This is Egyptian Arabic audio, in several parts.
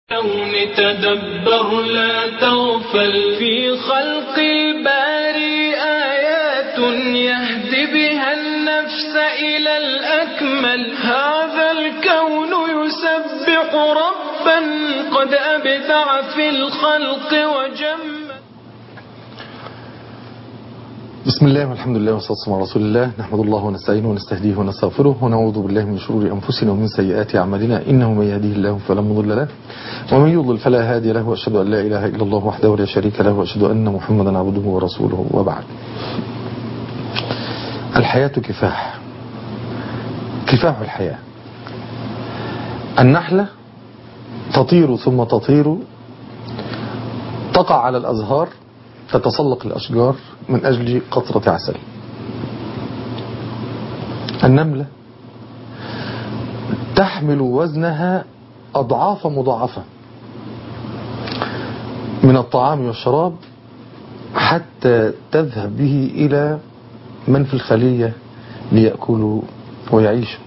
الكون تدبر لا تغفل في خلق الباري آيات يهدي بها النفس إلى الأكمل هذا الكون يسبح ربا قد أبدع في الخلق وجمل بسم الله والحمد لله والصلاة والسلام على رسول الله نحمد الله ونستعينه ونستهديه ونستغفره ونعوذ بالله من شرور أنفسنا ومن سيئات أعمالنا إنه من يهديه الله فلا مضل له ومن يضلل فلا هادي له وأشهد أن لا إله إلا الله وحده لا شريك له وأشهد أن محمدا عبده ورسوله وبعد الحياة كفاح كفاح الحياة النحلة تطير ثم تطير تقع على الأزهار تتسلق الأشجار من أجل قطرة عسل النملة تحمل وزنها أضعاف مضاعفة من الطعام والشراب حتى تذهب به إلى من في الخلية ليأكلوا ويعيشوا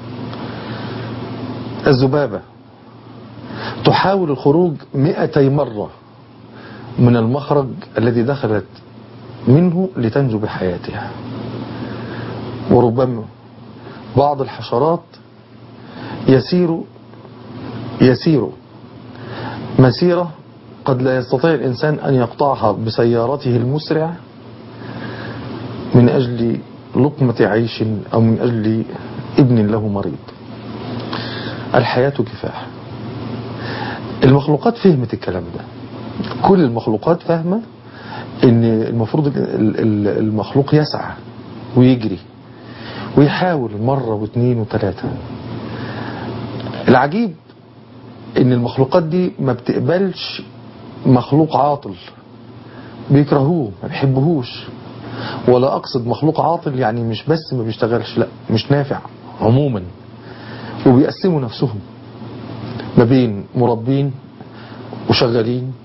الذبابة تحاول الخروج مئتي مرة من المخرج الذي دخلت منه لتنجو بحياتها وربما بعض الحشرات يسير يسير مسيرة قد لا يستطيع الإنسان أن يقطعها بسيارته المسرع من أجل لقمة عيش أو من أجل ابن له مريض الحياة كفاح المخلوقات فهمت الكلام ده كل المخلوقات فاهمة ان المفروض المخلوق يسعى ويجري ويحاول مرة واثنين وثلاثة العجيب ان المخلوقات دي ما بتقبلش مخلوق عاطل بيكرهوه ما بيحبوهوش ولا اقصد مخلوق عاطل يعني مش بس ما بيشتغلش لا مش نافع عموما وبيقسموا نفسهم ما بين مربين وشغالين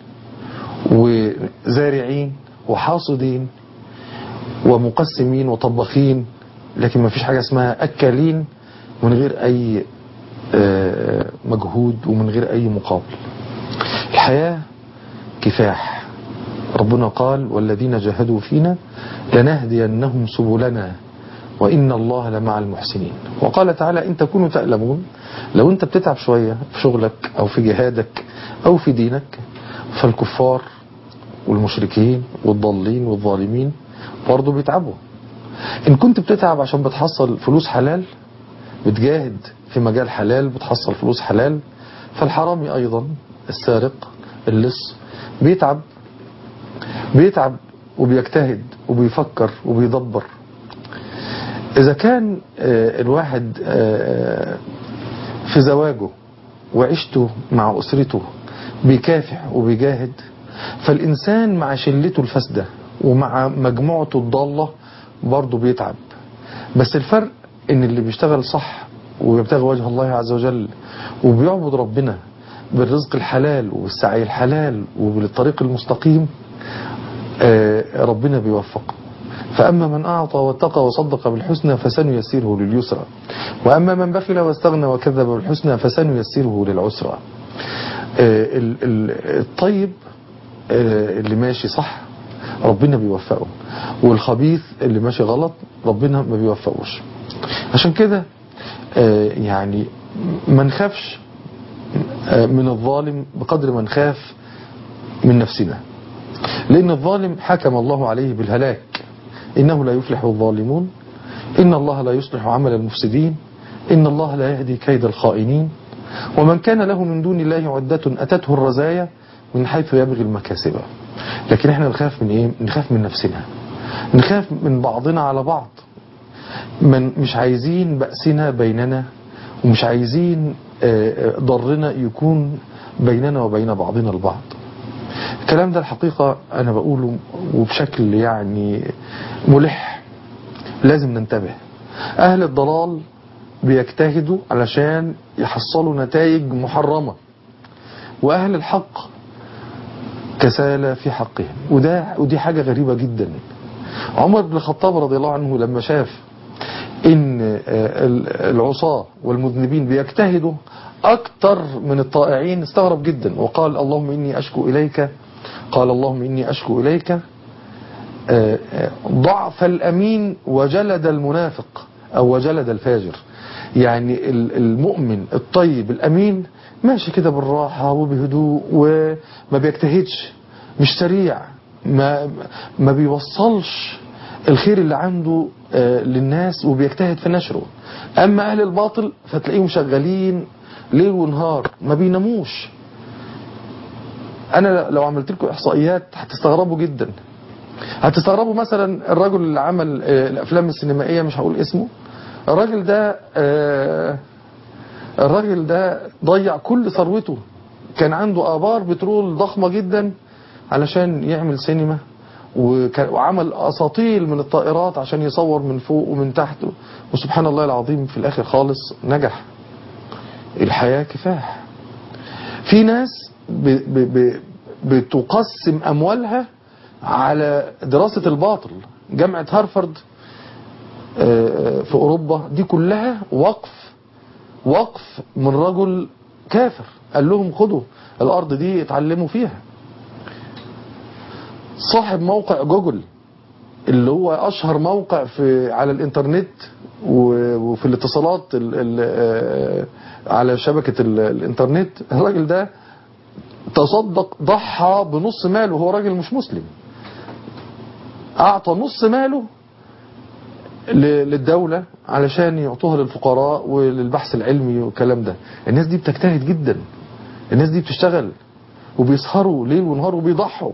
وزارعين وحاصدين ومقسمين وطباخين لكن ما فيش حاجة اسمها أكالين من غير أي مجهود ومن غير أي مقابل الحياة كفاح ربنا قال والذين جاهدوا فينا لنهدينهم سبلنا وإن الله لمع المحسنين وقال تعالى إن تكونوا تألمون لو أنت بتتعب شوية في شغلك أو في جهادك أو في دينك فالكفار والمشركين والضالين والظالمين برضه بيتعبوا إن كنت بتتعب عشان بتحصل فلوس حلال بتجاهد في مجال حلال بتحصل فلوس حلال فالحرامي أيضا السارق اللص بيتعب بيتعب وبيجتهد وبيفكر وبيدبر إذا كان الواحد في زواجه وعيشته مع أسرته بيكافح وبيجاهد فالإنسان مع شلته الفاسدة ومع مجموعته الضالة برضه بيتعب بس الفرق ان اللي بيشتغل صح ويبتغي وجه الله عز وجل وبيعبد ربنا بالرزق الحلال وبالسعي الحلال وبالطريق المستقيم ربنا بيوفقه فأما من أعطى واتقى وصدق بالحسنى فسنيسره لليسرى وأما من بخل واستغنى وكذب بالحسنى فسنيسره للعسرى الطيب اللي ماشي صح ربنا بيوفقه والخبيث اللي ماشي غلط ربنا ما بيوفقوش عشان كده يعني ما نخافش من الظالم بقدر ما نخاف من نفسنا لأن الظالم حكم الله عليه بالهلاك إنه لا يفلح الظالمون إن الله لا يصلح عمل المفسدين إن الله لا يهدي كيد الخائنين ومن كان له من دون الله عدة أتته الرزايا من حيث يبغي المكاسب لكن احنا نخاف من ايه نخاف من نفسنا نخاف من بعضنا على بعض من مش عايزين بأسنا بيننا ومش عايزين ضرنا يكون بيننا وبين بعضنا البعض الكلام ده الحقيقة أنا بقوله وبشكل يعني ملح لازم ننتبه أهل الضلال بيجتهدوا علشان يحصلوا نتائج محرمة وأهل الحق كسالى في حقهم وده ودي حاجة غريبة جدا عمر بن الخطاب رضي الله عنه لما شاف ان العصاة والمذنبين بيجتهدوا اكتر من الطائعين استغرب جدا وقال اللهم اني اشكو اليك قال اللهم اني اشكو اليك ضعف الامين وجلد المنافق او وجلد الفاجر يعني المؤمن الطيب الامين ماشي كده بالراحة وبهدوء وما بيجتهدش مش سريع ما ما بيوصلش الخير اللي عنده للناس وبيجتهد في نشره اما اهل الباطل فتلاقيهم شغالين ليل ونهار ما بيناموش انا لو عملت لكم احصائيات هتستغربوا جدا هتستغربوا مثلا الرجل اللي عمل الافلام السينمائيه مش هقول اسمه الراجل ده الراجل ده ضيع كل ثروته كان عنده ابار بترول ضخمه جدا علشان يعمل سينما وعمل اساطيل من الطائرات عشان يصور من فوق ومن تحت وسبحان الله العظيم في الاخر خالص نجح الحياة كفاح في ناس ب ب ب بتقسم اموالها على دراسة الباطل جامعة هارفارد في اوروبا دي كلها وقف وقف من رجل كافر قال لهم خدوا الارض دي اتعلموا فيها صاحب موقع جوجل اللي هو اشهر موقع في على الانترنت وفي الاتصالات ال ال على شبكة ال الانترنت الراجل ده تصدق ضحى بنص ماله هو راجل مش مسلم اعطى نص ماله للدولة علشان يعطوها للفقراء وللبحث العلمي والكلام ده الناس دي بتجتهد جدا الناس دي بتشتغل وبيسهروا ليل ونهار وبيضحوا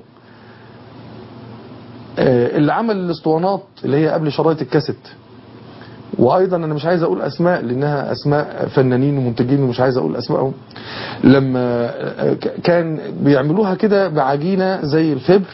اللي عمل الاسطوانات اللي هي قبل شرايط الكاسيت وايضا انا مش عايز اقول اسماء لانها اسماء فنانين ومنتجين ومش عايز اقول اسمائهم لما كان بيعملوها كده بعجينه زي الفبر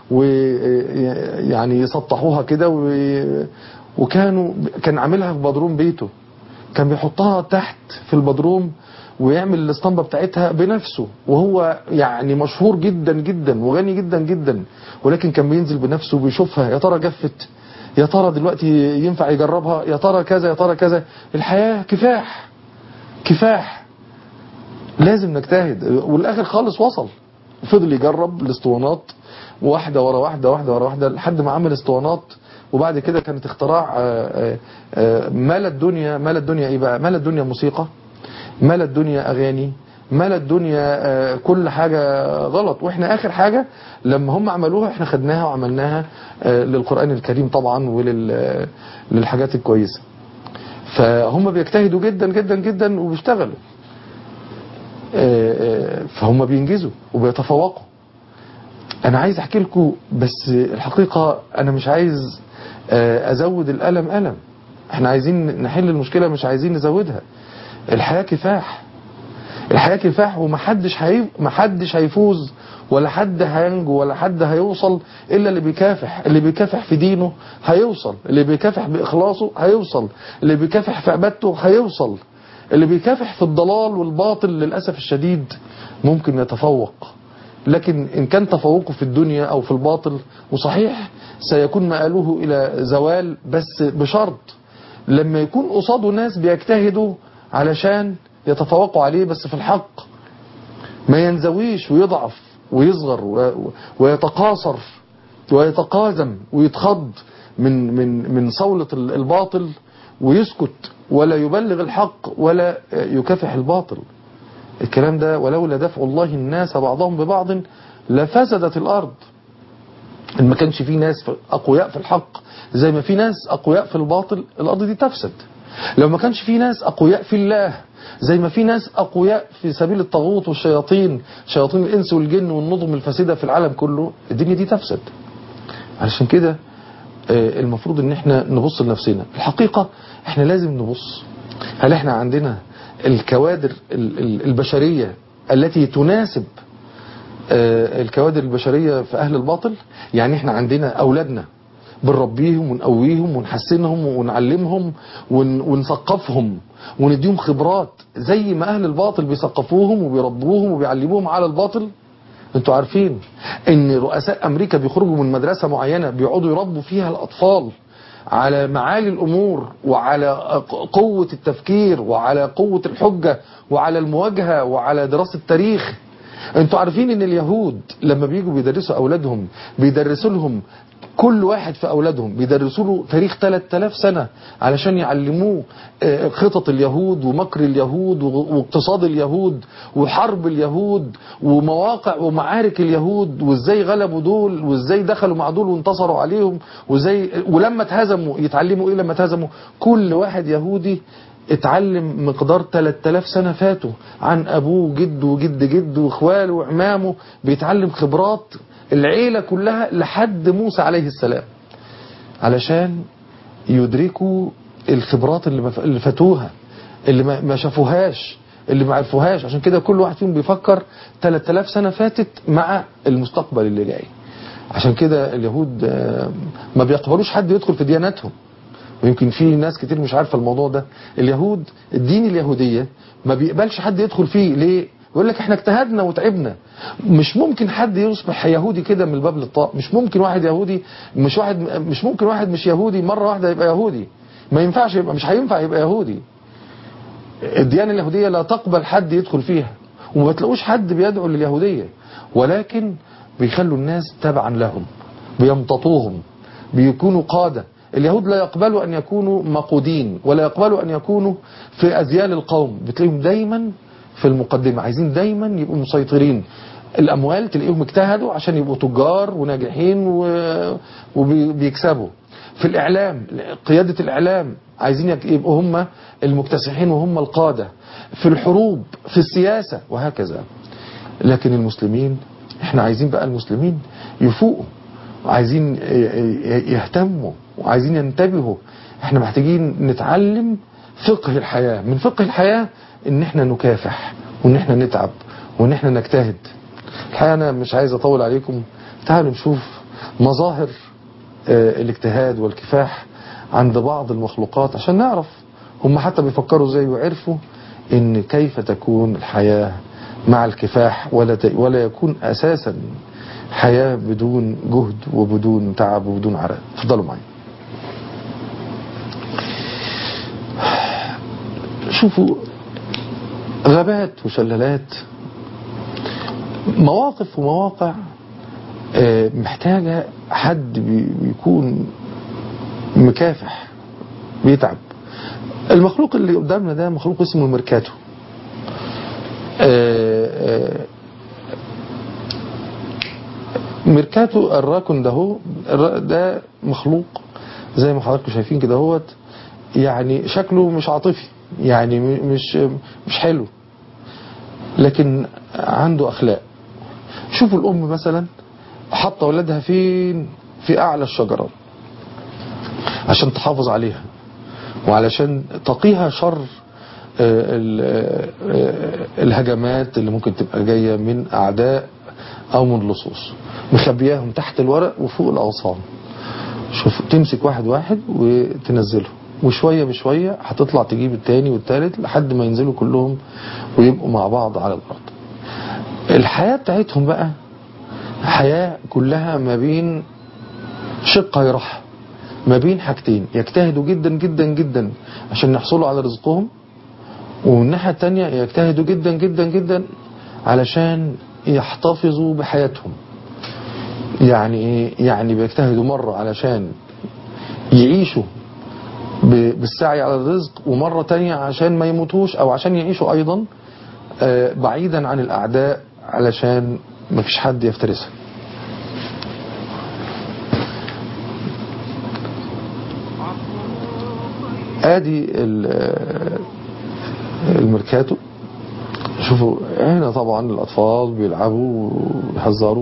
ويعني يسطحوها كده وكانوا كان عاملها في بدروم بيته كان بيحطها تحت في البدروم ويعمل الاسطمبة بتاعتها بنفسه وهو يعني مشهور جدا جدا وغني جدا جدا ولكن كان بينزل بنفسه وبيشوفها يا ترى جفت يا ترى دلوقتي ينفع يجربها يا ترى كذا يا ترى كذا الحياة كفاح كفاح لازم نجتهد والاخر خالص وصل فضل يجرب الاسطوانات واحدة ورا واحدة واحدة ورا واحدة لحد ما عمل اسطوانات وبعد كده كانت اختراع مال الدنيا مال الدنيا ايه بقى مال الدنيا موسيقى مال الدنيا اغاني مال الدنيا كل حاجة غلط واحنا اخر حاجة لما هم عملوها احنا خدناها وعملناها للقرآن الكريم طبعا وللحاجات الكويسة فهم بيجتهدوا جدا جدا جدا وبيشتغلوا فهم بينجزوا وبيتفوقوا انا عايز احكي لكم بس الحقيقة انا مش عايز ازود الالم الم احنا عايزين نحل المشكلة مش عايزين نزودها الحياة كفاح الحياة كفاح ومحدش هي... محدش هيفوز ولا حد هينجو ولا حد هيوصل إلا اللي بيكافح اللي بيكافح في دينه هيوصل اللي بيكافح بإخلاصه هيوصل اللي بيكافح في عبادته هيوصل اللي بيكافح في الضلال والباطل للأسف الشديد ممكن يتفوق لكن إن كان تفوقه في الدنيا أو في الباطل وصحيح سيكون مآله إلى زوال بس بشرط لما يكون قصاده ناس بيجتهدوا علشان يتفوقوا عليه بس في الحق ما ينزويش ويضعف ويصغر ويتقاصر ويتقازم ويتخض من من من صولة الباطل ويسكت ولا يبلغ الحق ولا يكافح الباطل الكلام ده ولولا دفع الله الناس بعضهم ببعض لفسدت الأرض إن ما كانش في ناس أقوياء في الحق زي ما في ناس أقوياء في الباطل الأرض دي تفسد لو ما كانش في ناس أقوياء في الله زي ما في ناس أقوياء في سبيل الطاغوت والشياطين شياطين الإنس والجن والنظم الفاسدة في العالم كله الدنيا دي تفسد علشان كده المفروض ان احنا نبص لنفسنا الحقيقة احنا لازم نبص هل احنا عندنا الكوادر البشرية التي تناسب الكوادر البشرية في أهل الباطل يعني احنا عندنا أولادنا بنربيهم ونقويهم ونحسنهم ونعلمهم ونثقفهم ونديهم خبرات زي ما أهل الباطل بيثقفوهم وبيربوهم وبيعلموهم على الباطل انتوا عارفين ان رؤساء امريكا بيخرجوا من مدرسة معينة بيقعدوا يربوا فيها الاطفال على معالي الأمور وعلى قوة التفكير وعلى قوة الحجة وعلى المواجهة وعلى دراسة التاريخ انتوا عارفين ان اليهود لما بيجوا بيدرسوا اولادهم بيدرسوا لهم كل واحد في اولادهم بيدرسوا له تاريخ 3000 سنه علشان يعلموه آه، خطط اليهود ومكر اليهود و- واقتصاد اليهود وحرب اليهود ومواقع ومعارك اليهود وازاي غلبوا دول وازاي دخلوا مع دول وانتصروا عليهم وازاي ولما اتهزموا يتعلموا ايه لما اتهزموا كل واحد يهودي اتعلم مقدار 3000 سنة فاتوا عن أبوه وجده وجد جده وإخواله وعمامه بيتعلم خبرات العيلة كلها لحد موسى عليه السلام علشان يدركوا الخبرات اللي ما- اللي فاتوها اللي ما ما شافوهاش اللي ما عرفوهاش عشان كده كل واحد فيهم بيفكر 3000 سنة فاتت مع المستقبل اللي جاي عشان كده اليهود آه، ما بيقبلوش حد يدخل في دياناتهم ويمكن في ناس كتير مش عارفه الموضوع ده اليهود الدين اليهوديه ما بيقبلش حد يدخل فيه ليه يقول لك احنا اجتهدنا وتعبنا مش ممكن حد يصبح يهودي كده من الباب للطاق مش ممكن واحد يهودي مش واحد مش ممكن واحد مش يهودي مره واحده يبقى يهودي ما ينفعش يبقى مش هينفع يبقى يهودي الديانه اليهوديه لا تقبل حد يدخل فيها وما تلاقوش حد بيدعو لليهوديه ولكن بيخلوا الناس تبعا لهم بيمتطوهم بيكونوا قادة اليهود لا يقبلوا أن يكونوا مقودين ولا يقبلوا أن يكونوا في أزيال القوم بتلاقيهم دايما في المقدمة عايزين دايما يبقوا مسيطرين الأموال تلاقيهم اجتهدوا عشان يبقوا تجار وناجحين و- وبيكسبوا في الإعلام قيادة الإعلام عايزين يك- يبقوا هم المكتسحين وهم القادة في الحروب في السياسة وهكذا لكن المسلمين احنا عايزين بقى المسلمين يفوقوا وعايزين ي- ي- يهتموا وعايزين ينتبهوا احنا محتاجين نتعلم فقه الحياة من فقه الحياة ان احنا نكافح وان احنا نتعب وان احنا نجتهد الحقيقة انا مش عايز اطول عليكم تعالوا نشوف مظاهر آه، الاجتهاد والكفاح عند بعض المخلوقات عشان نعرف هم حتى بيفكروا ازاي وعرفوا ان كيف تكون الحياة مع الكفاح ولا ت- ولا يكون اساسا حياة بدون جهد وبدون تعب وبدون عرق اتفضلوا معي شوفوا غابات وشلالات مواقف ومواقع آه، محتاجة حد بي- بيكون مكافح بيتعب المخلوق اللي قدامنا ده مخلوق اسمه الميركاتو آه، آه، ميركاتو الراكون ده هو الر- ده مخلوق زي ما حضراتكم شايفين كده هوت يعني شكله مش عاطفي يعني م- مش مش حلو لكن عنده اخلاق شوفوا الام مثلا حاطه اولادها فين في اعلى الشجرات عشان تحافظ عليها وعلشان تقيها شر آه، ال- آه، الهجمات اللي ممكن تبقى جاية من أعداء أو من لصوص مخبياهم تحت الورق وفوق الأغصان شوف تمسك واحد واحد وتنزله وشوية بشوية هتطلع تجيب التاني والتالت لحد ما ينزلوا كلهم ويبقوا مع بعض على الأرض الحياة بتاعتهم بقى حياة كلها ما بين شقي رحم ما بين حاجتين يجتهدوا جدا جدا جدا عشان يحصلوا على رزقهم والناحية التانية يجتهدوا جدا جدا جدا علشان يحتفظوا بحياتهم يعني ايه يعني بيجتهدوا مرة علشان يعيشوا ب- بالسعي على الرزق ومرة تانية عشان ما يموتوش او عشان يعيشوا ايضا آه، بعيدا عن الاعداء علشان ما فيش حد يفترسها ادي ال- الميركاتو شوفوا هنا طبعا الاطفال بيلعبوا ويهزروا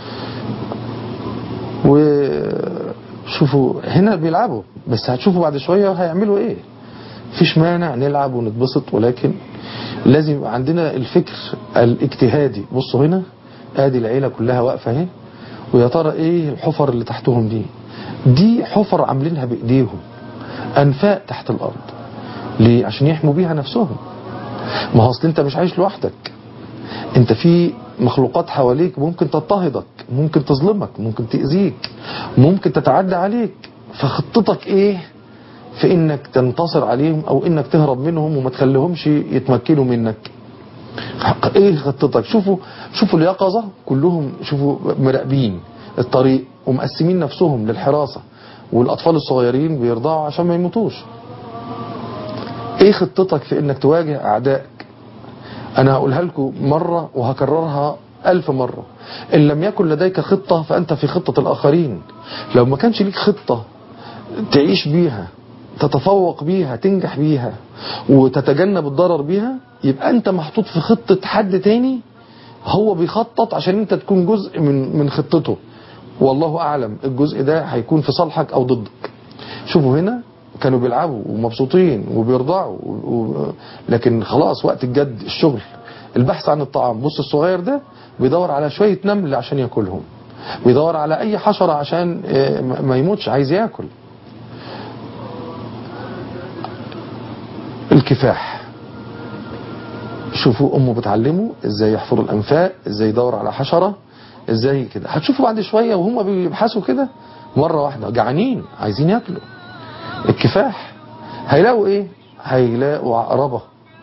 وشوفوا هنا بيلعبوا بس هتشوفوا بعد شوية هيعملوا ايه فيش مانع نلعب ونتبسط ولكن لازم يبقى عندنا الفكر الاجتهادي بصوا هنا ادي العيلة كلها واقفة اهي ويا ترى ايه الحفر اللي تحتهم دي دي حفر عاملينها بايديهم انفاق تحت الارض ليه عشان يحموا بيها نفسهم ما هو اصل انت مش عايش لوحدك انت في مخلوقات حواليك ممكن تضطهدك ممكن تظلمك ممكن تأذيك ممكن تتعدى عليك فخطتك ايه في انك تنتصر عليهم او انك تهرب منهم وما تخليهمش يتمكنوا منك ايه خطتك شوفوا شوفوا اليقظة كلهم شوفوا مراقبين الطريق ومقسمين نفسهم للحراسة والاطفال الصغيرين بيرضعوا عشان ما يموتوش ايه خطتك في انك تواجه اعدائك انا هقولها لكم مرة وهكررها ألف مرة إن لم يكن لديك خطة فأنت في خطة الآخرين لو ما كانش ليك خطة تعيش بيها تتفوق بيها تنجح بيها وتتجنب الضرر بيها يبقى أنت محطوط في خطة حد تاني هو بيخطط عشان أنت تكون جزء من من خطته والله أعلم الجزء ده هيكون في صالحك أو ضدك شوفوا هنا كانوا بيلعبوا ومبسوطين وبيرضعوا و... و... لكن خلاص وقت الجد الشغل البحث عن الطعام بص الصغير ده بيدور على شوية نمل عشان ياكلهم بيدور على اي حشرة عشان ما يموتش عايز ياكل الكفاح شوفوا امه بتعلمه ازاي يحفروا الانفاق ازاي يدور على حشرة ازاي كده هتشوفوا بعد شوية وهم بيبحثوا كده مرة واحدة جعانين عايزين ياكلوا الكفاح هيلاقوا ايه هيلاقوا عقربة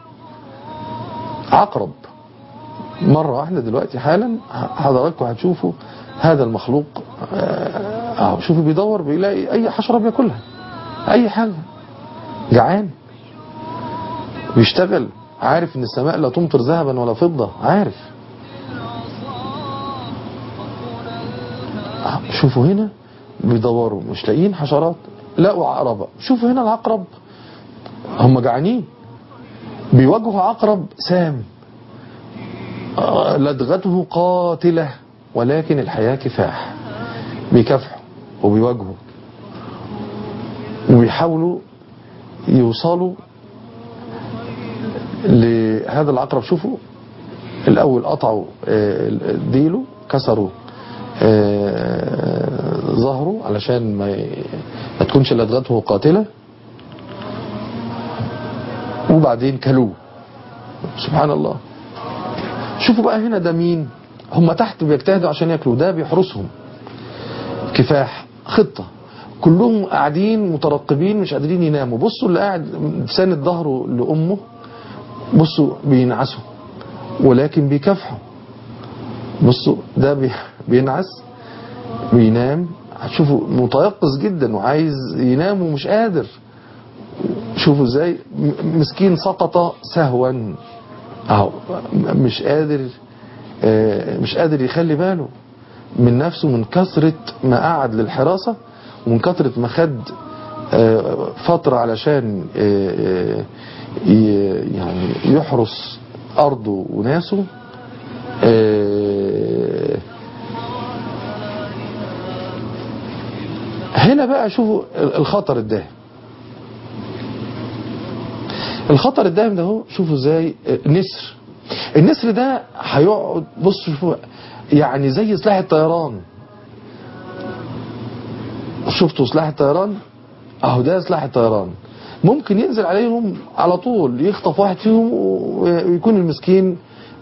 عقرب مرة واحدة دلوقتي حالا حضراتكم هتشوفوا هذا المخلوق اهو شوفوا بيدور بيلاقي اي حشرة بياكلها اي حاجة جعان بيشتغل عارف ان السماء لا تمطر ذهبا ولا فضة عارف شوفوا هنا بيدوروا مش لاقيين حشرات لقوا عقربة شوفوا هنا العقرب هم جعانين بيواجهوا عقرب سام لدغته قاتلة ولكن الحياة كفاح بيكافحوا وبيواجهوا وبيحاولوا يوصلوا لهذا العقرب شوفوا الأول قطعوا ديله كسروا ظهره علشان ما ما تكونش لدغته قاتلة وبعدين كلوه سبحان الله شوفوا بقى هنا ده مين هم تحت بيجتهدوا عشان ياكلوا ده بيحرسهم كفاح خطة كلهم قاعدين مترقبين مش قادرين يناموا بصوا اللي قاعد ساند ظهره لأمه بصوا بينعسوا ولكن بيكافحوا بصوا ده بي بينعس بينام هتشوفوا متيقظ جدا وعايز ينام ومش قادر شوفوا ازاي مسكين سقط سهوا اهو مش قادر مش قادر يخلي باله من نفسه من كثرة ما قعد للحراسة ومن كثرة ما خد فترة علشان يعني يحرس أرضه وناسه هنا بقى شوفوا الخطر الداهم الخطر الداهم ده هو شوفوا ازاي نسر النسر ده هيقعد بصوا شوفوا يعني زي سلاح الطيران شفتوا سلاح الطيران اهو ده سلاح الطيران ممكن ينزل عليهم على طول يخطف واحد فيهم ويكون المسكين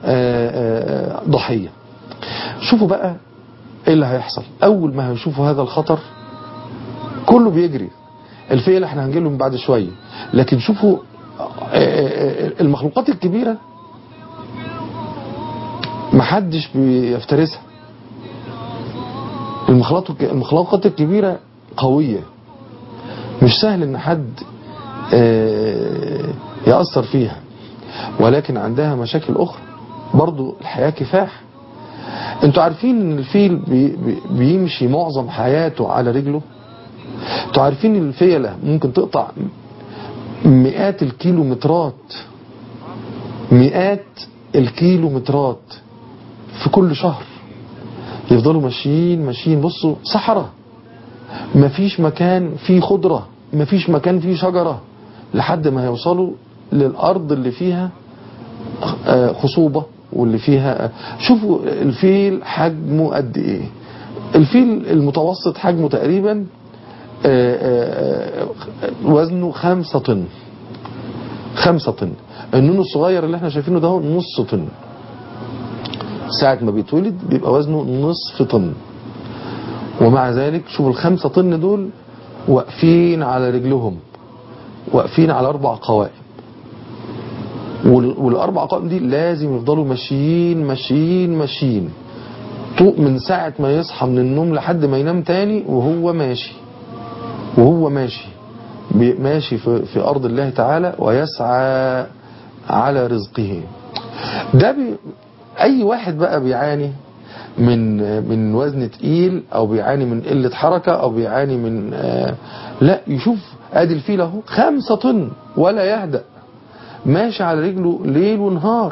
ضحية شوفوا بقى ايه اللي هيحصل اول ما هيشوفوا هذا الخطر كله بيجري الفيل اللي احنا هنجيلهم بعد شوية لكن شوفوا المخلوقات الكبيرة محدش بيفترسها المخلوقات الكبيرة قوية مش سهل ان حد يأثر فيها ولكن عندها مشاكل اخرى برضو الحياة كفاح انتوا عارفين ان الفيل بي بيمشي معظم حياته على رجله انتوا عارفين ان الفيلة ممكن تقطع مئات الكيلومترات مئات الكيلومترات في كل شهر يفضلوا ماشيين ماشيين بصوا صحراء مفيش مكان فيه خضرة مفيش مكان فيه شجرة لحد ما يوصلوا للأرض اللي فيها خصوبة واللي فيها شوفوا الفيل حجمه قد ايه الفيل المتوسط حجمه تقريبا وزنه خمسة طن خمسة طن النون الصغير اللي احنا شايفينه ده نص طن ساعة ما بيتولد بيبقى وزنه نصف طن ومع ذلك شوفوا الخمسة طن دول واقفين على رجلهم واقفين على اربع قوائم وال- والاربع قوائم دي لازم يفضلوا ماشيين ماشيين ماشيين طوق من ساعة ما يصحى من النوم لحد ما ينام تاني وهو ماشي وهو ماشي بي- ماشي في, في أرض الله تعالى ويسعى على رزقه ده بي أي واحد بقى بيعاني من من وزن تقيل أو بيعاني من قلة حركة أو بيعاني من آه لا يشوف ادي الفيل اهو خمسة طن ولا يهدأ ماشي على رجله ليل ونهار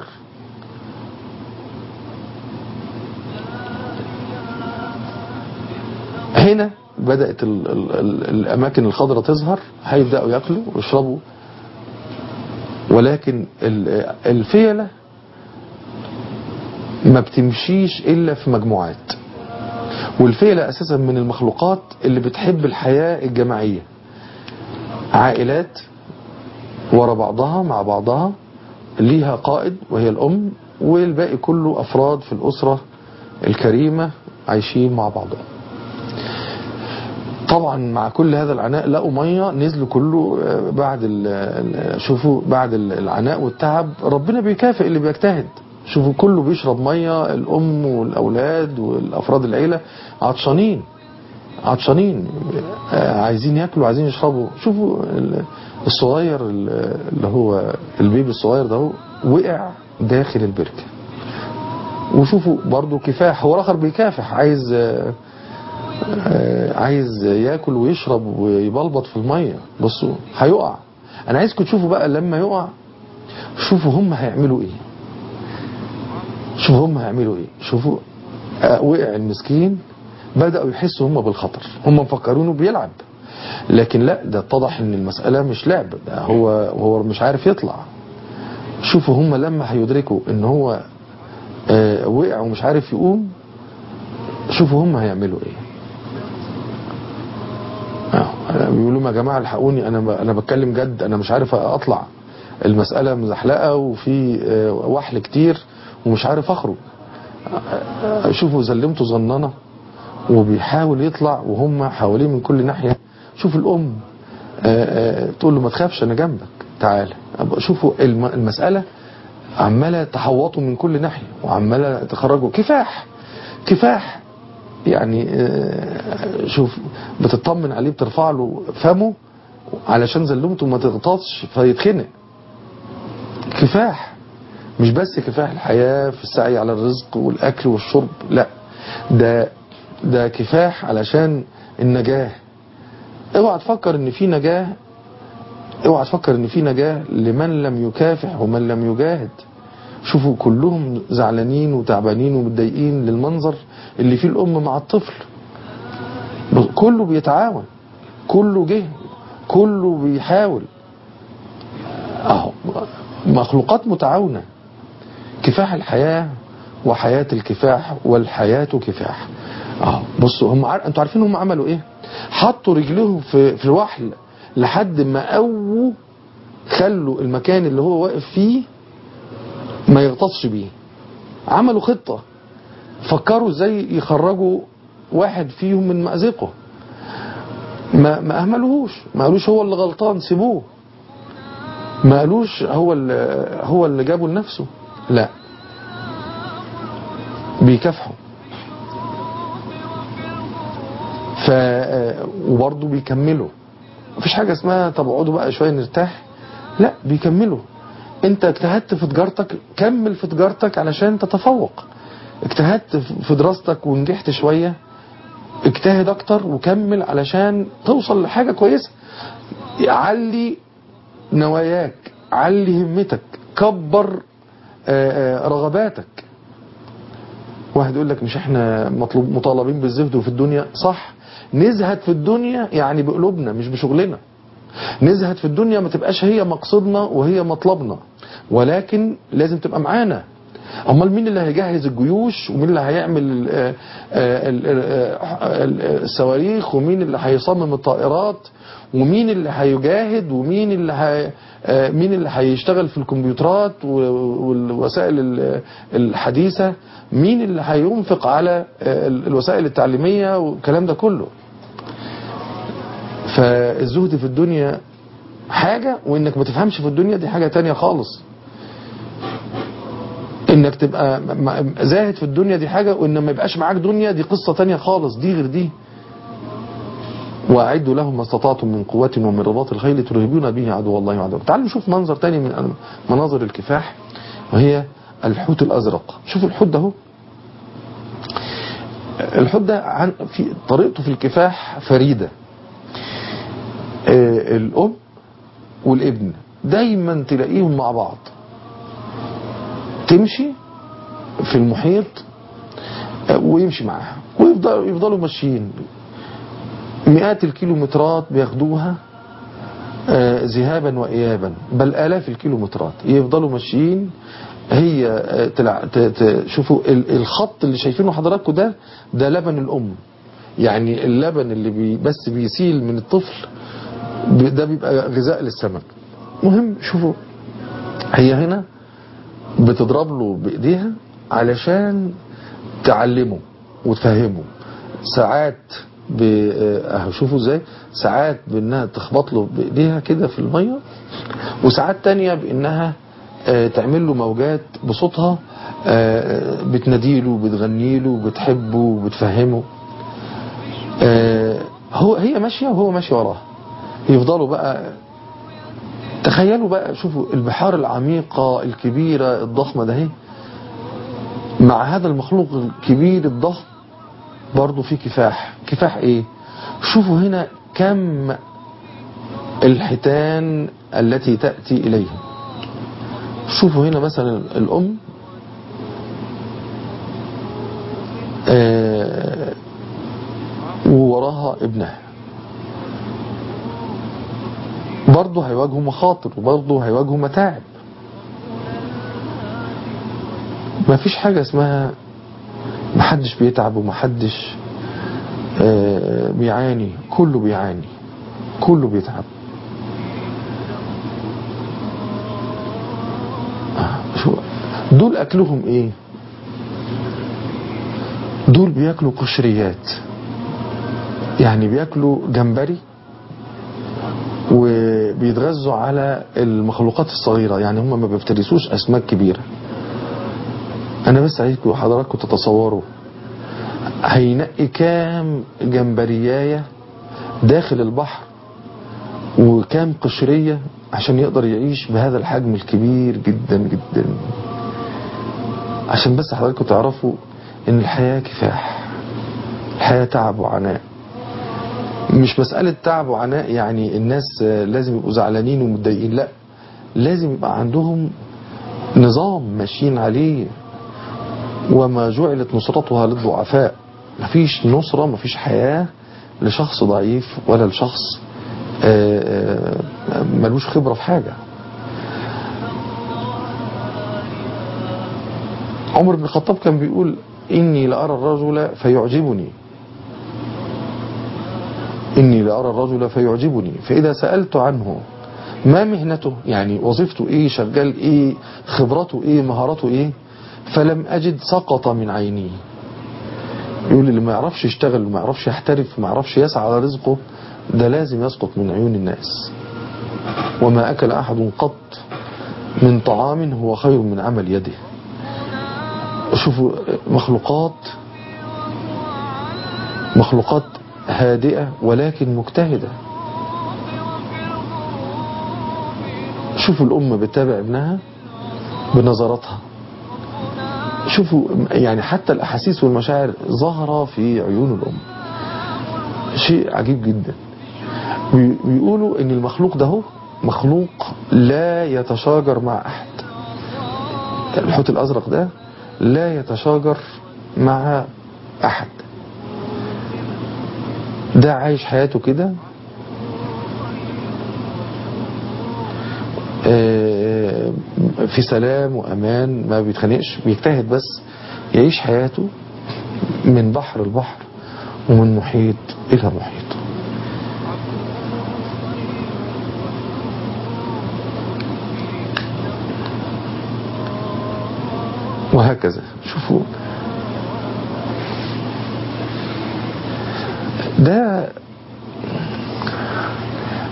هنا بدأت ال ال ال الأماكن الخضراء تظهر هيبدأوا ياكلوا ويشربوا ولكن ال- الفيلة ما بتمشيش إلا في مجموعات والفيلة أساسا من المخلوقات اللي بتحب الحياة الجماعية عائلات ورا بعضها مع بعضها ليها قائد وهي الأم والباقي كله أفراد في الأسرة الكريمة عايشين مع بعضهم طبعا مع كل هذا العناء لقوا ميه نزلوا كله آه، بعد ال- ال- شوفوا بعد ال- العناء والتعب ربنا بيكافئ اللي بيجتهد شوفوا كله بيشرب ميه الام والاولاد والافراد العيله عطشانين عطشانين آه، عايزين ياكلوا عايزين يشربوا شوفوا ال- الصغير ال- اللي هو البيبي الصغير ده هو وقع داخل البركه وشوفوا برضو كفاح هو الاخر بيكافح عايز آه، آه، عايز ياكل ويشرب ويبلبط في الميه بصوا هيقع انا عايزكم تشوفوا بقى لما يقع شوفوا هم هيعملوا ايه شوفوا هم هيعملوا ايه شوفوا آه، وقع المسكين بدأوا يحسوا هم بالخطر هم مفكرينه بيلعب لكن لا ده اتضح ان المسألة مش لعب ده هو هو مش عارف يطلع شوفوا هم لما هيدركوا ان هو آه، وقع ومش عارف يقوم شوفوا هم هيعملوا ايه آه، بيقولوا لهم يا جماعه الحقوني انا ب- انا بتكلم جد انا مش عارف اطلع المساله مزحلقه وفي آه، وحل كتير ومش عارف اخرج آه، شوفوا زلمته ظننه وبيحاول يطلع وهم حواليه من كل ناحيه شوف الام آه، آه، تقول له ما تخافش انا جنبك تعالى أبقى شوفوا الم- المساله عماله تحوطوا من كل ناحيه وعماله تخرجوا كفاح كفاح يعني آه، شوف بتطمن عليه بترفع له فمه علشان زلمته ما تغطسش فيتخنق كفاح مش بس كفاح الحياة في السعي على الرزق والأكل والشرب لا ده ده كفاح علشان النجاة اوعى تفكر ان في نجاة اوعى تفكر ان في نجاة لمن لم يكافح ومن لم يجاهد شوفوا كلهم زعلانين وتعبانين ومتضايقين للمنظر اللي فيه الأم مع الطفل كله بيتعاون كله جه كله بيحاول اهو مخلوقات متعاونة كفاح الحياة وحياة الكفاح والحياة كفاح اهو بصوا هم عار... انتوا عارفين هم عملوا ايه حطوا رجلهم في في الوحل لحد ما قووا خلوا المكان اللي هو واقف فيه ما يغطسش بيه عملوا خطة فكروا ازاي يخرجوا واحد فيهم من مأزقه ما ما اهملوهوش ما قالوش هو اللي غلطان سيبوه ما قالوش هو اللي هو اللي جابه لنفسه لا بيكافحوا ف وبرضه بيكملوا مفيش حاجة اسمها طب اقعدوا بقى شوية نرتاح لا بيكملوا انت اجتهدت في تجارتك كمل في تجارتك علشان تتفوق اجتهدت في دراستك ونجحت شوية اجتهد اكتر وكمل علشان توصل لحاجة كويسة علي نواياك علي همتك كبر آه، آه، رغباتك واحد يقول لك مش احنا مطلوب مطالبين بالزهد في الدنيا صح نزهد في الدنيا يعني بقلوبنا مش بشغلنا نزهد في الدنيا ما تبقاش هي مقصدنا وهي مطلبنا ولكن لازم تبقى معانا امال مين اللي هيجهز الجيوش ومين اللي هيعمل آه، آه، ال- آه، ال- الصواريخ ومين اللي هيصمم الطائرات ومين اللي هيجاهد ومين اللي هي آه، مين اللي هيشتغل في الكمبيوترات و- والوسائل ال- الحديثة مين اللي هينفق على آه، ال- الوسائل التعليمية والكلام ده كله فالزهد في الدنيا حاجة وانك ما تفهمش في الدنيا دي حاجة تانية خالص انك تبقى م- م- زاهد في الدنيا دي حاجة وان ما يبقاش معاك دنيا دي قصة تانية خالص دي غير دي وأعدوا لهم ما استطعتم من قوة ومن رباط الخيل ترهبون به عدو الله وعدوكم تعالوا نشوف منظر تاني من مناظر الكفاح وهي الحوت الأزرق شوفوا الحوت ده هو الحوت ده عن في طريقته في الكفاح فريدة آه، الأم والابن دايما تلاقيهم مع بعض تمشي في المحيط آه، ويمشي معاها ويفضلوا يفضلوا ماشيين مئات الكيلومترات بياخدوها آه، ذهابا وإيابا بل آلاف الكيلومترات يفضلوا ماشيين هي آه، تلع... ت... ت... شوفوا ال- الخط اللي شايفينه حضراتكم ده ده لبن الأم يعني اللبن اللي بي... بس بيسيل من الطفل بي- ده بيبقى غذاء للسمك مهم شوفوا هي هنا بتضرب له بإيديها علشان تعلمه وتفهمه ساعات ب... آه، شوفوا ازاي ساعات بانها تخبط له بايديها كده في الميه وساعات تانية بانها آه، تعمل له موجات بصوتها آه، بتناديله بتغنيله بتحبه بتفهمه آه، هو هي ماشيه وهو ماشي وراها يفضلوا بقى تخيلوا بقى شوفوا البحار العميقة الكبيرة الضخمة ده اهي مع هذا المخلوق الكبير الضخم برضه في كفاح كفاح ايه شوفوا هنا كم الحيتان التي تأتي إليهم شوفوا هنا مثلا الأم آه، ووراها ابنها برضه هيواجهوا مخاطر وبرضه هيواجهوا متاعب ما فيش حاجة اسمها محدش بيتعب ومحدش آه، بيعاني كله بيعاني كله بيتعب آه، شو دول اكلهم ايه دول بياكلوا قشريات يعني بياكلوا جمبري وبيتغذوا على المخلوقات الصغيرة يعني هم ما بيفترسوش أسماك كبيرة أنا بس عايزكم حضراتكم تتصوروا هينقي كام جمبرياية داخل البحر وكام قشرية عشان يقدر يعيش بهذا الحجم الكبير جدا جدا عشان بس حضراتكم تعرفوا ان الحياة كفاح الحياة تعب وعناء مش مسألة تعب وعناء يعني الناس آه، لازم يبقوا زعلانين ومتضايقين لا لازم يبقى عندهم نظام ماشيين عليه وما جعلت نصرتها للضعفاء مفيش نصرة مفيش حياة لشخص ضعيف ولا لشخص آه، آه، ملوش خبرة في حاجة عمر بن الخطاب كان بيقول إني لأرى الرجل فيعجبني إني لأرى الرجل فيعجبني فإذا سألت عنه ما مهنته يعني وظيفته إيه شغال إيه خبرته إيه مهارته إيه فلم أجد سقط من عيني يقول اللي ما يعرفش يشتغل وما يعرفش يحترف وما يعرفش يسعى على رزقه ده لازم يسقط من عيون الناس وما أكل أحد قط من طعام هو خير من عمل يده شوفوا مخلوقات مخلوقات هادئة ولكن مجتهدة شوفوا الأم بتتابع ابنها بنظراتها شوفوا يعني حتى الأحاسيس والمشاعر ظاهرة في عيون الأم شيء عجيب جدا بي- بيقولوا ان المخلوق ده هو مخلوق لا يتشاجر مع أحد الحوت الأزرق ده لا يتشاجر مع أحد ده عايش حياته كده آه، في سلام وأمان ما بيتخانقش بيجتهد بس يعيش حياته من بحر لبحر ومن محيط إلى محيط وهكذا شوفوا ده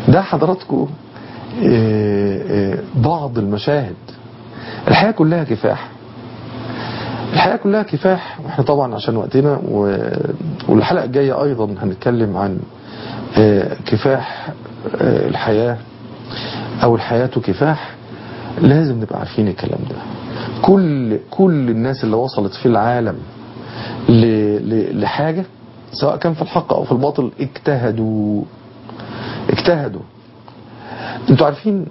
ده حضراتكم آه، آه، بعض المشاهد الحياة كلها كفاح الحياة كلها كفاح واحنا طبعا عشان وقتنا و- والحلقة الجاية ايضا هنتكلم عن آه، كفاح آه، الحياة او الحياة كفاح لازم نبقى عارفين الكلام ده كل كل الناس اللي وصلت في العالم ل- ل- لحاجة سواء كان في الحق او في الباطل اجتهدوا اجتهدوا انتوا عارفين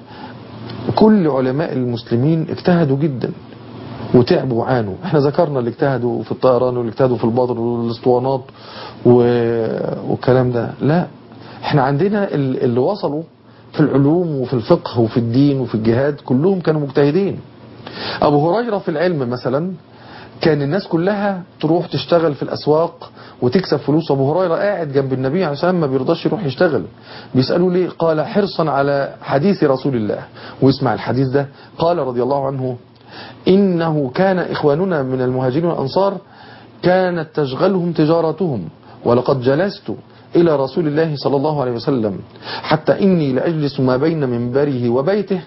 كل علماء المسلمين اجتهدوا جدا وتعبوا وعانوا احنا ذكرنا اللي اجتهدوا في الطيران واللي اجتهدوا في الباطل والاسطوانات و... والكلام ده لا احنا عندنا ال- اللي وصلوا في العلوم وفي الفقه وفي الدين وفي الجهاد كلهم كانوا مجتهدين ابو هريرة في العلم مثلا كان الناس كلها تروح تشتغل في الاسواق وتكسب فلوس ابو هريره قاعد جنب النبي عليه الصلاه والسلام ما بيرضاش يروح يشتغل بيسالوا ليه قال حرصا على حديث رسول الله واسمع الحديث ده قال رضي الله عنه انه كان اخواننا من المهاجرين والانصار كانت تشغلهم تجارتهم ولقد جلست الى رسول الله صلى الله عليه وسلم حتى اني لاجلس ما بين منبره وبيته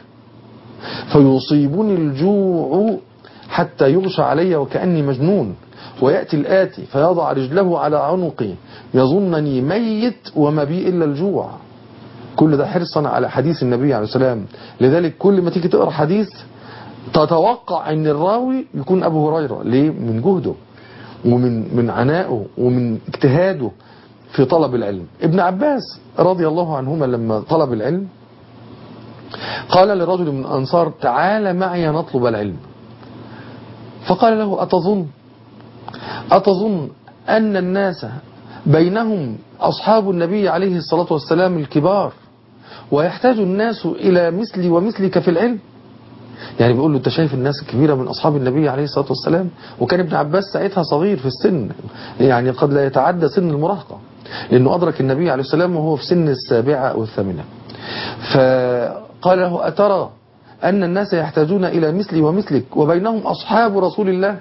فيصيبني الجوع حتى يغشى علي وكأني مجنون ويأتي الآتي فيضع رجله على عنقي يظنني ميت وما بي إلا الجوع كل ده حرصا على حديث النبي عليه السلام لذلك كل ما تيجي تقرأ حديث تتوقع ان الراوي يكون ابو هريرة ليه من جهده ومن من عنائه ومن اجتهاده في طلب العلم ابن عباس رضي الله عنهما لما طلب العلم قال لرجل من الأنصار تعال معي نطلب العلم فقال له أتظن أتظن أن الناس بينهم أصحاب النبي عليه الصلاة والسلام الكبار ويحتاج الناس إلى مثلي ومثلك في العلم يعني بيقول له انت شايف الناس الكبيرة من أصحاب النبي عليه الصلاة والسلام وكان ابن عباس ساعتها صغير في السن يعني قد لا يتعدى سن المراهقة لأنه أدرك النبي عليه السلام وهو في سن السابعة أو الثامنة فقال له أترى أن الناس يحتاجون إلى مثلي ومثلك وبينهم أصحاب رسول الله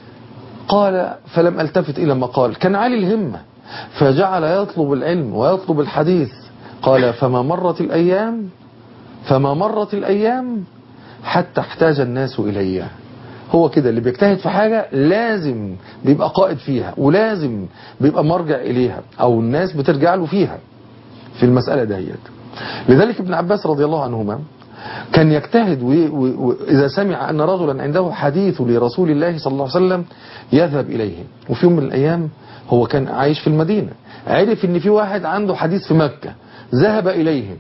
قال فلم التفت إلى ما قال كان عالي الهمة فجعل يطلب العلم ويطلب الحديث قال فما مرت الأيام فما مرت الأيام حتى احتاج الناس إلي هو كده اللي بيجتهد في حاجة لازم بيبقى قائد فيها ولازم بيبقى مرجع إليها أو الناس بترجع له فيها في المسألة دهيت لذلك ابن عباس رضي الله عنهما كان يجتهد وإذا سمع أن رجلا عنده حديث لرسول الله صلى الله عليه وسلم يذهب إليه وفي يوم من الأيام هو كان عايش في المدينة عرف ان في واحد عنده حديث في مكة ذهب إليه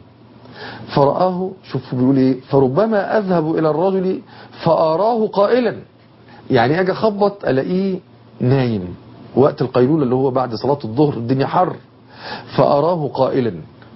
فرآه شوف بيقول ايه فربما أذهب إلى الرجل فأراه قائلا يعني أجي أخبط ألاقيه نايم وقت القيلولة اللي هو بعد صلاة الظهر الدنيا حر فأراه قائلا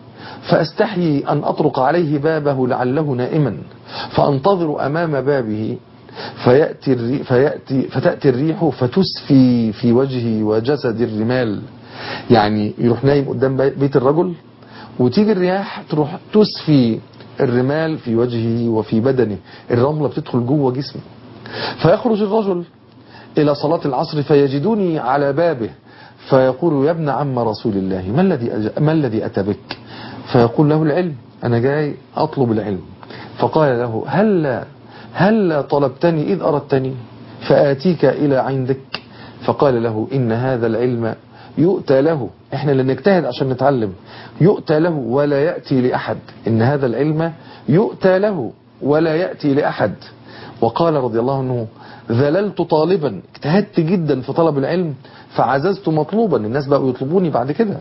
فأستحيي أن أطرق عليه بابه لعله نائما فأنتظر أمام بابه فيأتي الري فيأتي فتأتي الريح فتسفي في وجهه وجسد الرمال يعني يروح نايم قدام بيت الرجل وتيجي الرياح تروح تسفي الرمال في وجهه وفي بدنه الرملة بتدخل جوه جسمه فيخرج الرجل إلى صلاة العصر فيجدوني على بابه فيقول يا ابن عم رسول الله ما الذي أج... ما الذي أتى بك فيقول له العلم أنا جاي أطلب العلم فقال له هل هل طلبتني إذ أردتني فآتيك إلى عندك فقال له إن هذا العلم يؤتى له احنا اللي نجتهد عشان نتعلم يؤتى له ولا يأتي لأحد إن هذا العلم يؤتى له ولا يأتي لأحد وقال رضي الله عنه ذللت طالبا اجتهدت جدا في طلب العلم فعززت مطلوبا الناس بقوا يطلبوني بعد كده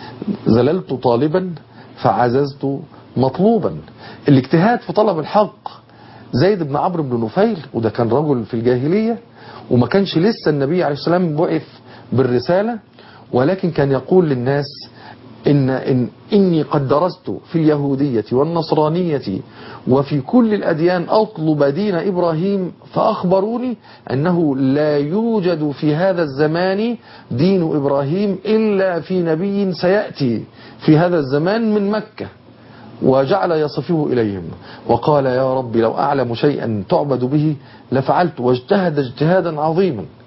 ذللت طالبا فعززت مطلوبا الاجتهاد في طلب الحق زيد بن عمرو بن نفيل وده كان رجل في الجاهلية وما كانش لسه النبي عليه السلام بعث بالرسالة ولكن كان يقول للناس إن, إن إني قد درست في اليهودية والنصرانية وفي كل الأديان أطلب دين إبراهيم فأخبروني أنه لا يوجد في هذا الزمان دين إبراهيم إلا في نبي سيأتي في هذا الزمان من مكة وجعل يصفه إليهم وقال يا رب لو أعلم شيئا تعبد به لفعلت واجتهد اجتهادا عظيما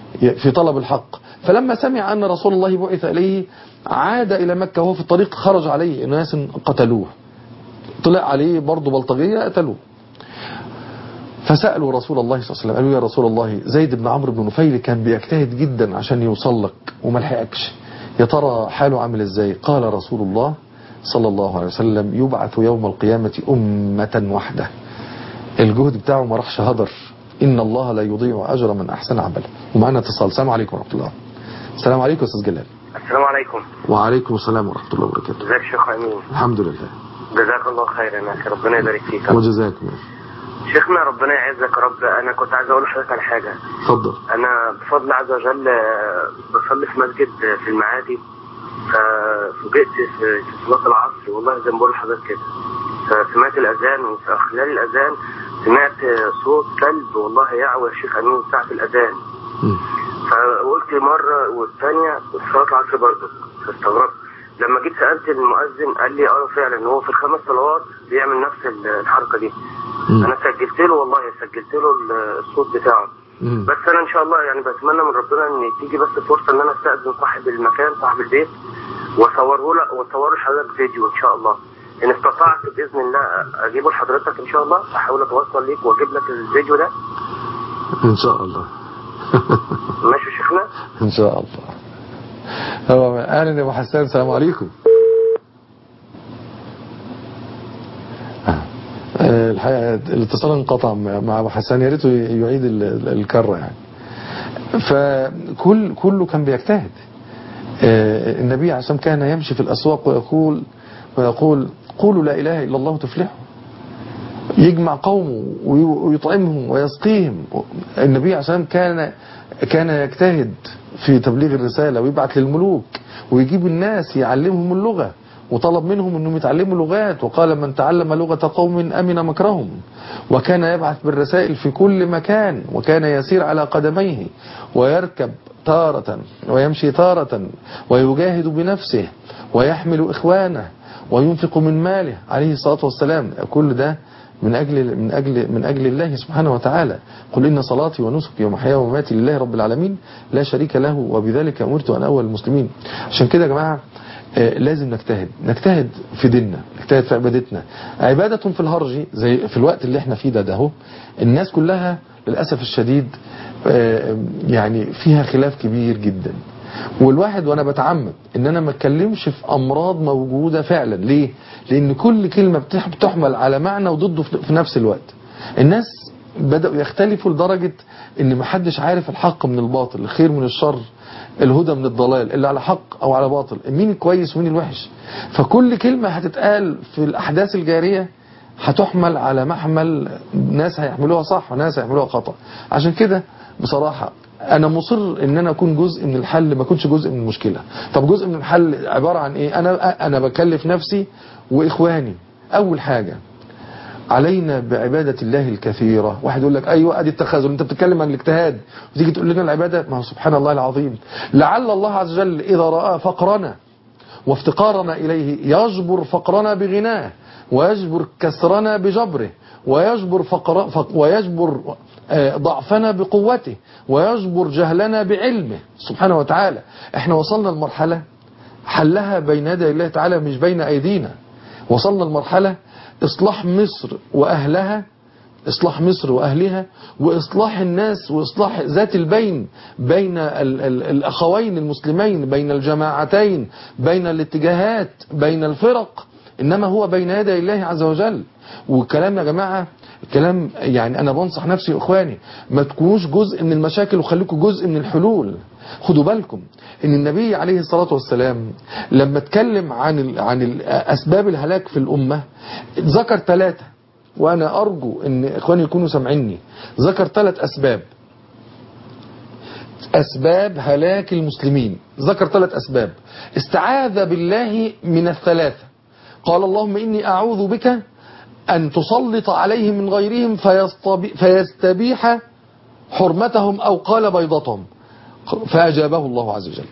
في طلب الحق فلما سمع أن رسول الله بعث إليه عاد إلى مكة وهو في الطريق خرج عليه ناس قتلوه طلع عليه برضه بلطجية قتلوه فسألوا رسول الله صلى الله عليه وسلم قالوا يا رسول الله زيد بن عمرو بن نفيل كان بيجتهد جدا عشان يوصل لك وما لحقكش يا ترى حاله عامل ازاي قال رسول الله صلى الله عليه وسلم يبعث يوم القيامة أمة وحده الجهد بتاعه ما راحش هدر إن الله لا يضيع أجر من أحسن عملا ومعنا اتصال السلام عليكم ورحمة الله السلام عليكم أستاذ جلال السلام عليكم وعليكم السلام ورحمة الله وبركاته ازيك يا شيخ امين الحمد لله جزاك الله خيرا يا اخي ربنا يبارك فيك وجزاكم شيخنا ربنا يعزك يا رب انا كنت عايز اقول لحضرتك على حاجه اتفضل انا بفضل الله عز وجل آه، بصلي في مسجد آه، في المعادي ففوجئت في في صلاه العصر والله زي ما بقول لحضرتك كده فسمعت الاذان وفي خلال الاذان سمعت آه، صوت كلب والله يعوى يا شيخ امين ساعه الاذان مم. فقلت مرة والثانية صلاة العصر برضه فاستغربت لما جيت سألت المؤذن قال لي اه فعلا هو في الخمس صلوات بيعمل نفس الحركة دي مم. انا سجلت له والله سجلت له الصوت بتاعه مم. بس انا ان شاء الله يعني بتمنى من ربنا ان تيجي بس فرصة ان انا استأذن صاحب المكان صاحب البيت واصوره له واصور لحضرتك فيديو ان شاء الله ان استطعت باذن الله اجيبه لحضرتك ان شاء الله احاول اتوصل ليك واجيب لك الفيديو ده إن شاء الله ماشي يا شيخنا إن شاء الله هو أهلا يا أبو حسان السلام عليكم آه، الحقيقة الاتصال انقطع مع مع أبو حسان يا ريته يعيد ال- ال- الكرة يعني فكل كله كان بيجتهد آه، النبي عليه الصلاة والسلام كان يمشي في الأسواق ويقول ويقول قولوا لا إله إلا الله تفلحوا يجمع قومه وي- ويطعمهم ويسقيهم النبي عليه الصلاة والسلام كان كان يجتهد في تبليغ الرسالة ويبعث للملوك ويجيب الناس يعلمهم اللغة وطلب منهم انهم يتعلموا لغات وقال من تعلم لغة قوم امن مكرهم وكان يبعث بالرسائل في كل مكان وكان يسير على قدميه ويركب تارة ويمشي تارة ويجاهد بنفسه ويحمل اخوانه وينفق من ماله عليه الصلاة والسلام كل ده من أجل من أجل من أجل الله سبحانه وتعالى قل إن صلاتي ونسكي ومحياي ومماتي لله رب العالمين لا شريك له وبذلك أمرت أن أول المسلمين عشان كده يا جماعة آه، لازم نجتهد نجتهد في ديننا نجتهد في عبادتنا عبادة في الهرج زي في الوقت اللي احنا فيه ده ده اهو الناس كلها للأسف الشديد آه، يعني فيها خلاف كبير جدا والواحد وانا بتعمد ان انا ما اتكلمش في امراض موجودة فعلا ليه لان كل كلمة بتح- بتحمل على معنى وضده في في نفس الوقت الناس بدأوا يختلفوا لدرجة ان محدش عارف الحق من الباطل الخير من الشر الهدى من الضلال اللي على حق او على باطل مين الكويس ومين الوحش فكل كلمة هتتقال في الاحداث الجارية هتحمل على محمل ناس هيحملوها صح وناس هيحملوها خطأ عشان كده بصراحة انا مصر ان انا اكون جزء من الحل ما اكونش جزء من المشكلة طب جزء من الحل عبارة عن ايه انا انا بكلف نفسي واخواني اول حاجة علينا بعبادة الله الكثيرة واحد يقول لك أيوة أدي التخاذل أنت بتتكلم عن الاجتهاد وتيجي تقول لنا العبادة ما هو سبحان الله العظيم لعل الله عز وجل إذا رأى فقرنا وافتقارنا إليه يجبر فقرنا بغناه ويجبر كسرنا بجبره ويجبر فقر فق ويجبر آه، ضعفنا بقوته ويجبر جهلنا بعلمه سبحانه وتعالى احنا وصلنا لمرحلة حلها بين يدي الله تعالى مش بين أيدينا وصلنا لمرحلة إصلاح مصر وأهلها إصلاح مصر وأهلها وإصلاح الناس وإصلاح ذات البين بين ال ال الأخوين المسلمين بين الجماعتين بين الاتجاهات بين الفرق إنما هو بين يدي الله عز وجل والكلام يا جماعة الكلام يعني أنا بنصح نفسي وإخواني ما تكونوش جزء من المشاكل وخليكم جزء من الحلول خدوا بالكم ان النبي عليه الصلاة والسلام لما اتكلم عن ال عن ال اسباب الهلاك في الامة ذكر ثلاثة وانا ارجو ان اخواني يكونوا سامعيني ذكر ثلاث اسباب اسباب هلاك المسلمين ذكر ثلاث اسباب استعاذ بالله من الثلاثة قال اللهم اني اعوذ بك ان تسلط عليهم من غيرهم فيستبي- فيستبيح حرمتهم او قال بيضتهم فأجابه الله عز وجل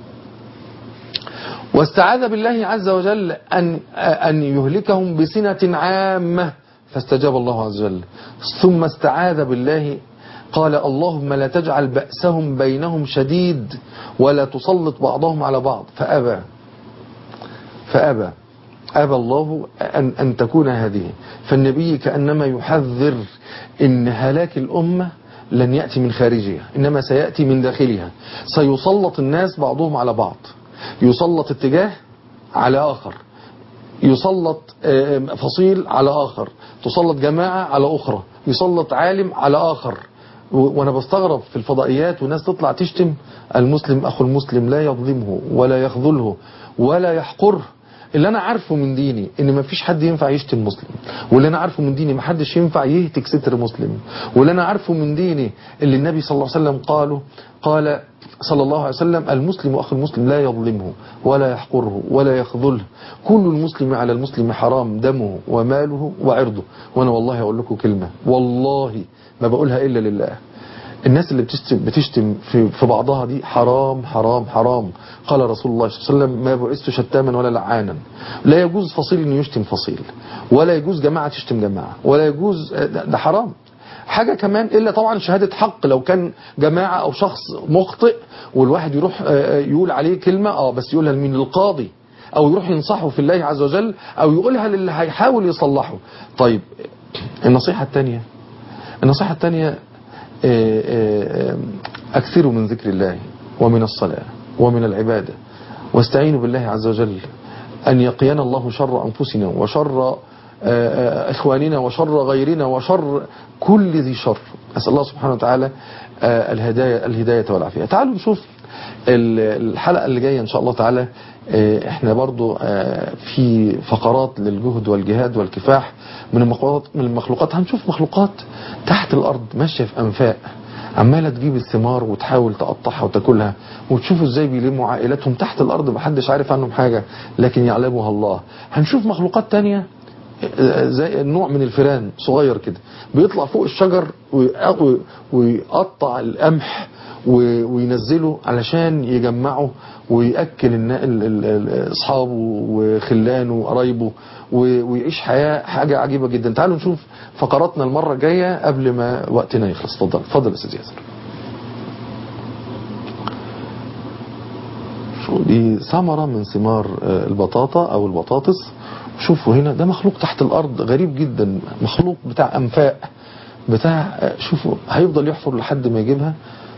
واستعاذ بالله عز وجل أن, أن يهلكهم بسنة عامة فاستجاب الله عز وجل ثم استعاذ بالله قال اللهم لا تجعل بأسهم بينهم شديد ولا تسلط بعضهم على بعض فأبى فأبى أبى الله أن, أن تكون هذه فالنبي كأنما يحذر إن هلاك الأمة لن يأتي من خارجها إنما سيأتي من داخلها سيسلط الناس بعضهم على بعض يسلط اتجاه على آخر يسلط فصيل على آخر تسلط جماعة على أخرى يسلط عالم على آخر وانا بستغرب في الفضائيات وناس تطلع تشتم المسلم اخو المسلم لا يظلمه ولا يخذله ولا يحقره اللي انا عارفه من ديني ان ما فيش حد ينفع يشتم مسلم واللي انا عارفه من ديني ما حدش ينفع يهتك ستر مسلم واللي انا عارفه من ديني اللي النبي صلى الله عليه وسلم قاله قال صلى الله عليه وسلم المسلم اخو المسلم لا يظلمه ولا يحقره ولا يخذله كل المسلم على المسلم حرام دمه وماله وعرضه وانا والله اقول لكم كلمه والله ما بقولها الا لله الناس اللي بتشتم, بتشتم في, في بعضها دي حرام حرام حرام قال رسول الله صلى الله عليه وسلم ما بعثت شتاما ولا لعانا لا يجوز فصيل انه يشتم فصيل ولا يجوز جماعة تشتم جماعة ولا يجوز ده, ده حرام حاجة كمان إلا طبعا شهادة حق لو كان جماعة أو شخص مخطئ والواحد يروح يقول عليه كلمة اه بس يقولها لمين للقاضي أو يروح ينصحه في الله عز وجل أو يقولها للي هيحاول يصلحه طيب النصيحة الثانية النصيحة الثانية أكثروا من ذكر الله ومن الصلاة ومن العبادة واستعينوا بالله عز وجل أن يقينا الله شر أنفسنا وشر إخواننا وشر غيرنا وشر كل ذي شر أسأل الله سبحانه وتعالى الهداية, الهداية والعافية تعالوا نشوف الحلقة اللي جاية إن شاء الله تعالى احنا برضو في فقرات للجهد والجهاد والكفاح من المخلوقات, من المخلوقات هنشوف مخلوقات تحت الأرض ماشية في أنفاق عمالة تجيب الثمار وتحاول تقطعها وتاكلها وتشوفوا ازاي بيلموا عائلاتهم تحت الأرض محدش عارف عنهم حاجة لكن يعلمها الله هنشوف مخلوقات تانية زي نوع من الفيران صغير كده بيطلع فوق الشجر ويقطع القمح وينزله علشان يجمعه ويأكل أصحابه وخلانه وقرايبه ويعيش حياة حاجة عجيبة جدا تعالوا نشوف فقراتنا المرة الجاية قبل ما وقتنا يخلص اتفضل اتفضل يا استاذ ياسر شو دي ثمرة من ثمار البطاطا او البطاطس شوفوا هنا ده مخلوق تحت الارض غريب جدا مخلوق بتاع انفاق بتاع شوفوا هيفضل يحفر لحد ما يجيبها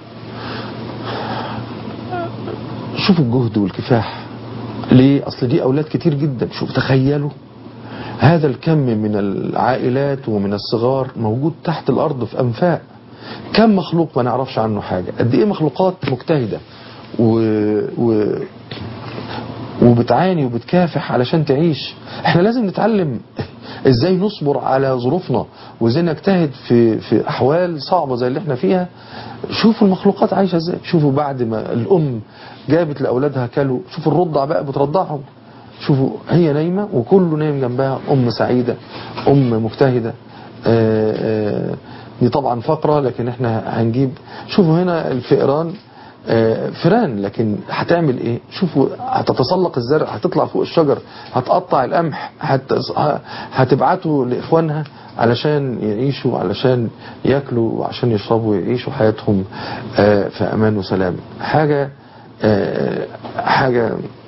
شوفوا الجهد والكفاح ليه اصل دي اولاد كتير جدا شوف تخيلوا هذا الكم من العائلات ومن الصغار موجود تحت الارض في انفاق كم مخلوق ما نعرفش عنه حاجة قد ايه مخلوقات مجتهدة و... و... وبتعاني وبتكافح علشان تعيش احنا لازم نتعلم ازاي نصبر على ظروفنا وازاي نجتهد في في احوال صعبة زي اللي احنا فيها شوفوا المخلوقات عايشة ازاي شوفوا بعد ما الام جابت لاولادها كلوا شوفوا الرضع بقى بترضعهم شوفوا هي نايمة وكله نايم جنبها ام سعيدة ام مجتهدة آآ آآ دي طبعا فقرة لكن احنا هنجيب شوفوا هنا الفئران فران لكن هتعمل ايه شوفوا هتتسلق الزرع هتطلع فوق الشجر هتقطع القمح هت... هتبعته لاخوانها علشان يعيشوا علشان ياكلوا وعشان يشربوا ويعيشوا حياتهم في امان وسلام حاجة حاجة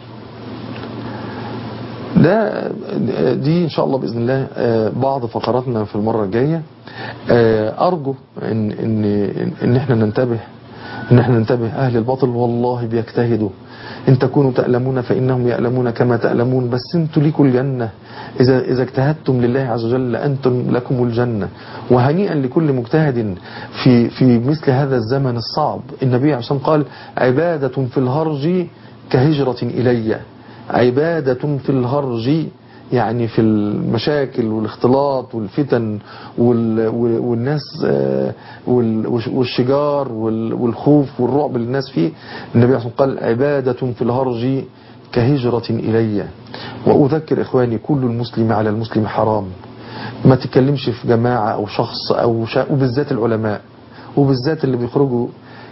ده دي ان شاء الله باذن الله بعض فقراتنا في المره الجايه ارجو ان ان ان احنا ننتبه ان احنا ننتبه اهل الباطل والله بيجتهدوا ان تكونوا تألمون فانهم يألمون كما تألمون بس انتوا ليكوا الجنة اذا اذا اجتهدتم لله عز وجل انتم لكم الجنة وهنيئا لكل مجتهد في في مثل هذا الزمن الصعب النبي عليه الصلاه والسلام قال عبادة في الهرج كهجرة الي عبادة في الهرج يعني في المشاكل والاختلاط والفتن والناس والشجار والخوف والرعب اللي الناس فيه النبي عليه الصلاة والسلام قال عبادة في الهرج كهجرة إلي وأذكر إخواني كل المسلم على المسلم حرام ما تتكلمش في جماعة أو شخص أو شا... وبالذات العلماء وبالذات اللي بيخرجوا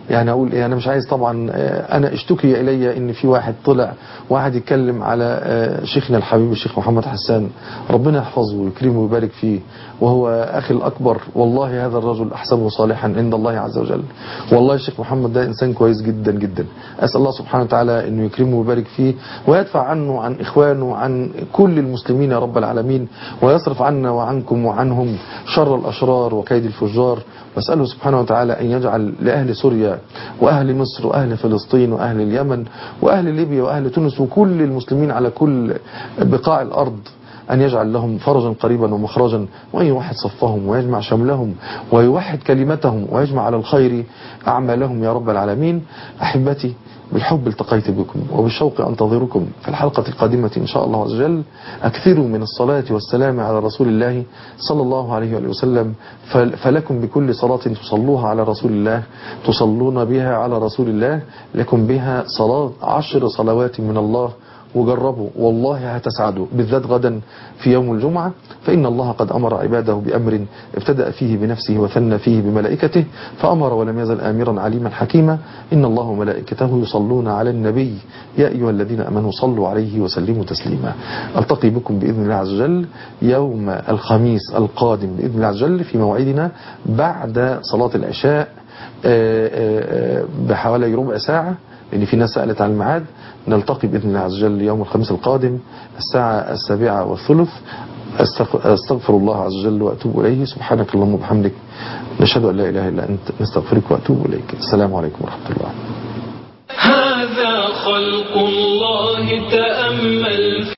يعني اقول ايه انا مش عايز طبعا آه، انا اشتكي الي ان في واحد طلع واحد يتكلم على آه، شيخنا الحبيب الشيخ محمد حسان ربنا يحفظه ويكرمه ويبارك فيه وهو اخي الاكبر والله هذا الرجل احسبه صالحا عند الله عز وجل والله الشيخ محمد ده انسان كويس جدا جدا اسال الله سبحانه وتعالى انه يكرمه ويبارك فيه ويدفع عنه عن اخوانه وعن كل المسلمين يا رب العالمين ويصرف عنا وعنكم وعنهم شر الاشرار وكيد الفجار واساله سبحانه وتعالى ان يجعل لاهل سوريا واهل مصر واهل فلسطين واهل اليمن واهل ليبيا واهل تونس وكل المسلمين على كل بقاع الارض أن يجعل لهم فرجا قريبا ومخرجا وأن يوحد صفهم ويجمع شملهم ويوحد كلمتهم ويجمع على الخير أعمالهم يا رب العالمين أحبتي بالحب التقيت بكم وبالشوق أنتظركم في الحلقة القادمة إن شاء الله عز وجل أكثروا من الصلاة والسلام على رسول الله صلى الله عليه وآله وسلم فل- فلكم بكل صلاة تصلوها على رسول الله تصلون بها على رسول الله لكم بها صلاة عشر صلوات من الله وجربوا والله هتسعدوا بالذات غدا في يوم الجمعة فإن الله قد أمر عباده بأمر ابتدأ فيه بنفسه وثنى فيه بملائكته فأمر ولم يزل آمرا عليما حكيما إن الله وملائكته يصلون على النبي يا أيها الذين أمنوا صلوا عليه وسلموا تسليما ألتقي بكم بإذن الله عز وجل يوم الخميس القادم بإذن الله عز وجل في موعدنا بعد صلاة العشاء آه، آه، آه، بحوالي ربع ساعة لأن في ناس سألت عن الميعاد نلتقي بإذن الله عز وجل يوم الخميس القادم الساعة السابعة والثلث أستغ- أستغفر الله عز وجل وأتوب إليه سبحانك اللهم وبحمدك نشهد أن لا إله إلا أنت نستغفرك وأتوب إليك السلام عليكم ورحمة الله هذا خلق الله تأمل